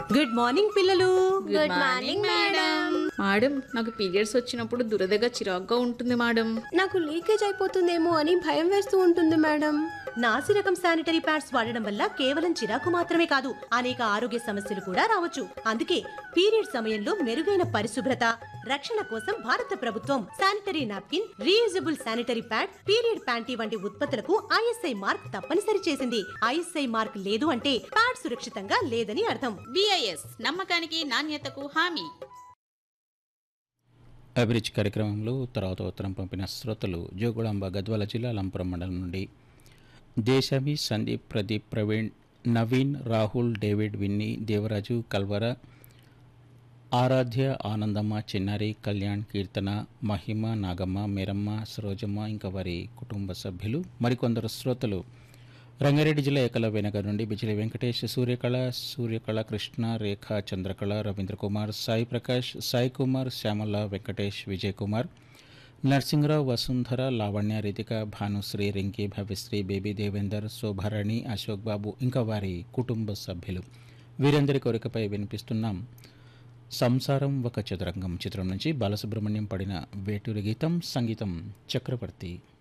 good morning పిల్లలు good morning madam madam నాకు periods వచ్చినప్పుడు దురదగా చిరాగ్గా ఉంటుంది మేడం నాకు లీకేజ్ అయిపోతుందేమో అని భయం వేస్తూ ఉంటుంది మేడం నాసి రకం శానిటరీ ప్యాడ్స్ వాడడం వల్ల కేవలం చిరాకు మాత్రమే కాదు అనేక ఆరోగ్య సమస్యలు కూడా రావచ్చు అందుకే పీరియడ్ సమయంలో మెరుగైన పరిశుభ్రత రక్షణ కోసం భారత ప్రభుత్వం sanitary napkin reusable sanitary pad period panty వంటి ఉత్పత్తులకు ఐఎస్ఐ మార్క్ తప్పనిసరి చేసింది ఐఎస్ఐ మార్క్ లేదు అంటే ప్యాడ్ సురక్షితంగా లేదని అర్థం బిఐఎస్ నమ్మకానికి నాణ్యతకు హామీ అభిరుచి కార్యక్రమంలో తర్వాత ఉత్తరం పంపిన శ్రోతలు జోగుళాంబ గద్వాల జిల్లా లంపురం మండలం నుండి దేశమి సందీప్ ప్రదీప్ ప్రవీణ్ నవీన్ రాహుల్ డేవిడ్ విన్నీ దేవరాజు కల్వర ఆరాధ్య ఆనందమ్మ చిన్నారి కళ్యాణ్ కీర్తన మహిమ నాగమ్మ మేరమ్మ సరోజమ్మ ఇంకా వారి కుటుంబ సభ్యులు మరికొందరు శ్రోతలు రంగారెడ్డి జిల్లా ఏకలవ్య నగర్ నుండి బిజిలి వెంకటేష్ సూర్యకళ సూర్యకళ కృష్ణ రేఖ చంద్రకళ రవీంద్ర కుమార్ సాయి ప్రకాష్ సాయి కుమార్ శ్యామల వెంకటేష్ విజయ్ కుమార్ నరసింహరావు వసుంధర లావణ్య రితిక భానుశ్రీ రింకి భవ్యశ్రీ బేబీ దేవేందర్ శోభారాణి అశోక్ బాబు ఇంకా వారి కుటుంబ సభ్యులు వీరందరి కోరికపై వినిపిస్తున్నాం సంసారం ఒక చతురంగం చిత్రం నుంచి బాలసుబ్రహ్మణ్యం పడిన వేటూరి గీతం సంగీతం చక్రవర్తి